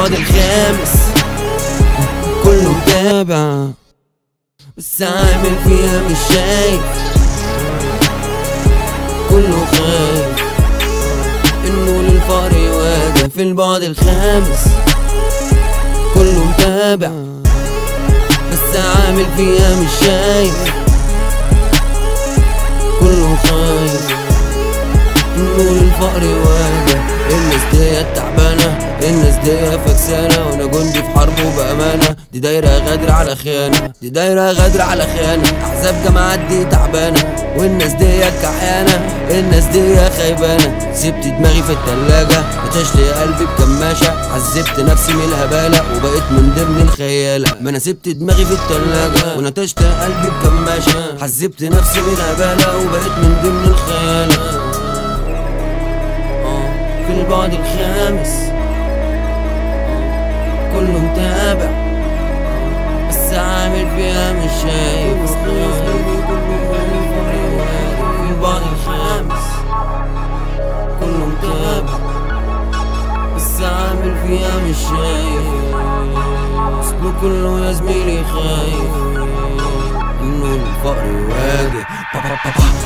البعد الخامس كله متابع بس عامل فيها مش شايف كله خايف انه للفقر يواجه في البعد الخامس كله متابع بس عامل فيها مش شايف كله خايف انه للفقر يواجه الناس ديت تعبانة الناس دي فكسانة وانا جندي في حرب وبأمانة دي دايرة غدر على خيانة دي دايرة غدر على خيانة احزاب جماعات دي تعبانة والناس دي كحيانة الناس دي خيبانة سبت دماغي في التلاجة نتشت قلبي بكماشة عذبت نفسي من الهبالة وبقيت من ضمن الخيالة ما انا سبت دماغي في التلاجة ونتشت قلبي بكماشة عذبت نفسي من الهبالة وبقيت من ضمن الخيالة آه، في البعد الخامس كله متابع بس عامل فيها مش شايف في البعد الخامس كله متابع بس عامل فيها مش شايف اصله كله يا زميلي خايف انه الفقر يواجه با با با با